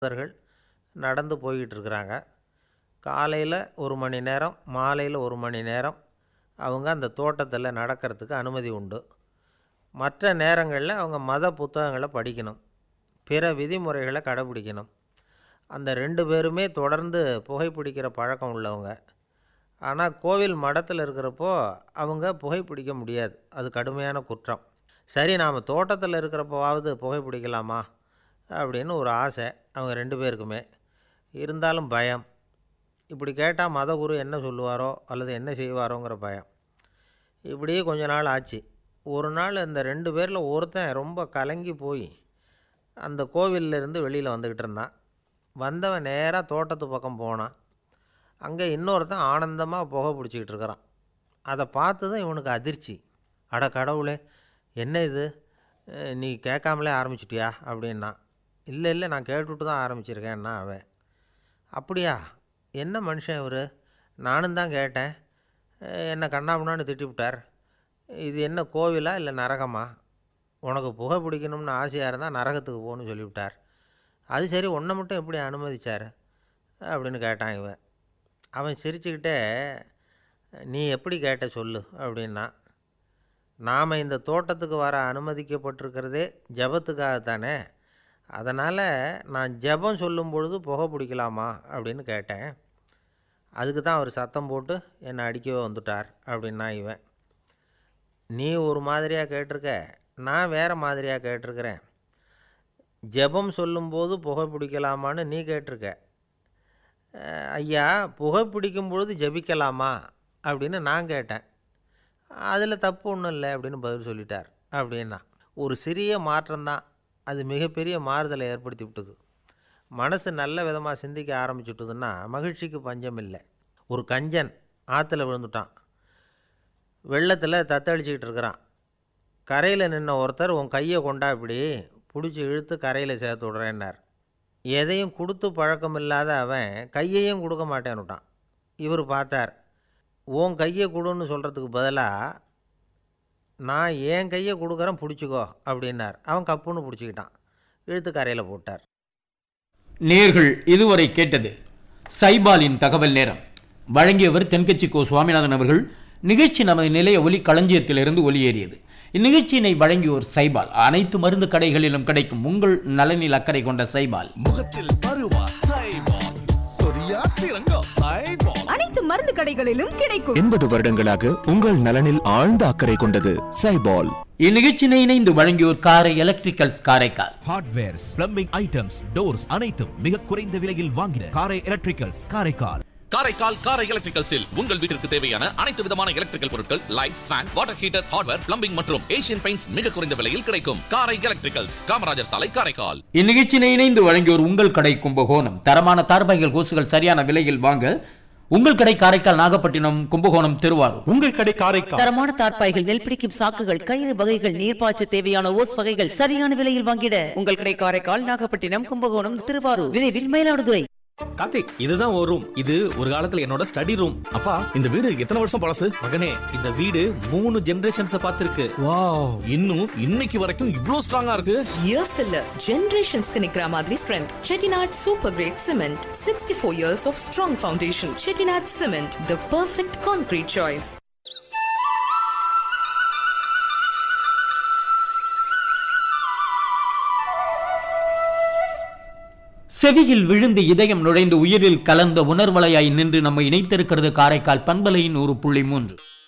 பக்தர்கள் நடந்து போய்கிட்டு இருக்கிறாங்க காலையில் ஒரு மணி நேரம் மாலையில் ஒரு மணி நேரம் அவங்க அந்த தோட்டத்தில் நடக்கிறதுக்கு அனுமதி உண்டு மற்ற நேரங்களில் அவங்க மத புத்தகங்களை படிக்கணும் பிற விதிமுறைகளை கடைபிடிக்கணும் அந்த ரெண்டு பேருமே தொடர்ந்து புகைப்பிடிக்கிற பழக்கம் உள்ளவங்க ஆனால் கோவில் மடத்தில் இருக்கிறப்போ அவங்க புகைப்பிடிக்க முடியாது அது கடுமையான குற்றம் சரி நாம் தோட்டத்தில் இருக்கிறப்போவாவது புகைப்பிடிக்கலாமா அப்படின்னு ஒரு ஆசை அவங்க ரெண்டு பேருக்குமே இருந்தாலும் பயம் இப்படி கேட்டால் மதகுரு என்ன சொல்லுவாரோ அல்லது என்ன செய்வாரோங்கிற பயம் இப்படியே கொஞ்ச நாள் ஆச்சு ஒரு நாள் இந்த ரெண்டு பேரில் ஒருத்தன் ரொம்ப கலங்கி போய் அந்த கோவில்ல இருந்து வெளியில் வந்துக்கிட்டு இருந்தான் வந்தவன் நேராக தோட்டத்து பக்கம் போனான் அங்கே இன்னொருத்தன் ஆனந்தமாக புகை பிடிச்சிக்கிட்டு இருக்கிறான் அதை பார்த்து தான் இவனுக்கு அதிர்ச்சி அட கடவுளே என்ன இது அஹ் நீ கேட்காமலே ஆரம்பிச்சிட்டியா அப்படின்னா இல்லை இல்லை நான் கேட்டுவிட்டு தான் ஆரம்பிச்சிருக்கேன்னா அவன் அப்படியா என்ன மனுஷன் இவர் நானும் தான் கேட்டேன் அஹ் என்னை கண்ணாபுண்ணான்னு திட்டிவிட்டார் இது என்ன கோவிலா இல்லை நரகமா உனக்கு புகை பிடிக்கணும்னு ஆசையாக இருந்தால் நரகத்துக்கு போகணும்னு சொல்லிவிட்டார் அது சரி உன்னை மட்டும் எப்படி அனுமதிச்சார் அப்படின்னு கேட்டான் இவன் அவன் சிரிச்சுக்கிட்டே நீ எப்படி கேட்ட சொல்லு அப்படின்னா நாம் இந்த தோட்டத்துக்கு வர அனுமதிக்கப்பட்டிருக்கிறதே ஜபத்துக்காகத்தானே அதனால் நான் ஜெபம் சொல்லும் பொழுது புகை பிடிக்கலாமா அப்படின்னு கேட்டேன் அதுக்கு தான் அவர் சத்தம் போட்டு என்னை அடிக்கவே வந்துட்டார் அப்படின்னா இவன் நீ ஒரு மாதிரியாக கேட்டிருக்க நான் வேறு மாதிரியாக கேட்டிருக்கிறேன் ஜெபம் சொல்லும்போது புகை பிடிக்கலாமான்னு நீ கேட்டிருக்க அஹ், ஐயா புகை பிடிக்கும் பொழுது ஜெபிக்கலாமா அப்படின்னு நான் கேட்டேன் அதில் தப்பு ஒன்றும் இல்லை அப்படின்னு பதில் சொல்லிட்டார் அப்படின்னா ஒரு சிறிய மாற்றம்தான் அது மிகப்பெரிய மாறுதலை ஏற்படுத்தி விட்டது மனசு நல்ல விதமாக சிந்திக்க ஆரம்பிச்சுட்டுதுன்னா மகிழ்ச்சிக்கு பஞ்சம் இல்லை ஒரு கஞ்சன் ஆற்றுல விழுந்துட்டான் வெள்ளத்தில் தத்தளிச்சுக்கிட்டு இருக்கிறான் கரையில் நின்ன ஒருத்தர் உன் கையை கொண்டா இப்படி பிடிச்சி இழுத்து கரையில் சேர்த்து விட்றேன்னார் எதையும் கொடுத்து பழக்கம் இல்லாத அவன் கையையும் கொடுக்க மாட்டேன்னுட்டான் இவர் பார்த்தார் உன் கையை கொடுன்னு சொல்கிறதுக்கு பதிலாக நான் என் கையை கொடுக்குறேன் பிடிச்சிக்கோ அப்படின்னார் அவன் கப்புன்னு பிடிச்சிக்கிட்டான் இழுத்து கரையில் போட்டார் நேர்கள் இதுவரை கேட்டது சைபாலின் தகவல் நேரம் வழங்கியவர் தென்கட்சி கோ சுவாமிநாதன் அவர்கள் நிகழ்ச்சி நமது நிலைய ஒலி களஞ்சியத்திலிருந்து ஒலியேறியது இந்நிகழ்ச்சியினை வழங்கியோர் சைபால் அனைத்து மருந்து கடைகளிலும் கிடைக்கும் உங்கள் நலனில் அக்கறை கொண்ட சைபால் முகத்தில் பருவா சைபால் சொரியா சிறங்கா சைபால் அனைத்து மருந்து கடைகளிலும் கிடைக்கும் எண்பது வருடங்களாக உங்கள் நலனில் ஆழ்ந்த அக்கறை கொண்டது சைபால் இந்நிகழ்ச்சியினை இணைந்து வழங்கியோர் Karai electricals Karaikal hardwares plumbing items doors அனைத்தும் மிக குறைந்த விலையில் வாங்கின காரை எலக்ட்ரிக்கல்ஸ் காரைக்கால் காரைக்கால் காரை எலக்ட்ரிக்கல்ஸில் உங்கள் வீட்டிற்கு தேவையான அனைத்து விதமான எலக்ட்ரிக்கல் பொருட்கள் lights fan water heater hardware plumbing மற்றும் ஏசியன் பெயிண்ட்ஸ் மிக குறைந்த விலையில் கிடைக்கும் காரை எலக்ட்ரிக்கல்ஸ் காமராஜர் சாலை காரைக்கால் இந்நிகழ்ச்சியினை இணைந்து வழங்கியோர் உங்கள் கடை கும்பகோணம் தரமான தார்பாய்கள் கோசுகள் சரியான விலையில் வாங்க உங்கள் கடை காரைக்கால் நாகப்பட்டினம் கும்பகோணம் திருவாரூர் உங்கள் கடை காரைக்கால் தரமான தார்ப்பாய்கள் நெல் பிடிக்கும் சாக்குகள் கயிறு வகைகள் நீர்ப்பாய்ச்ச தேவையான ஓஸ் வகைகள் சரியான விலையில் வாங்கிட உங்கள் கடை காரைக்கால் நாகப்பட்டினம் கும்பகோணம் திருவாரூர் விரைவில் மயிலாடுதுறை கார்த்திக் இதுதான் ஒரு ரூம் இது ஒரு காலத்துல என்னோட ஸ்டடி ரூம் அப்பா இந்த வீடு எத்தனை வருஷம் பழசு மகனே இந்த வீடு மூணு ஜெனரேஷன்ஸ் பார்த்திருக்கு வாவ் இன்னும் இன்னைக்கு வரைக்கும் இவ்ளோ ஸ்ட்ராங்கா இருக்கு இயர்ஸ் இல்ல ஜெனரேஷன்ஸ்க்கு நிக்கிற மாதிரி strength Chettinad super grade cement sixty four years of strong foundation Chettinad cement the perfect concrete choice செவியில் விழுந்து இதயம் நுழைந்து உயிரில் கலந்த உணர்வலையாய் நின்று நம்மை இணைத்திருக்கிறது காரைக்கால் பண்பலையின் ஒரு புள்ளி மூன்று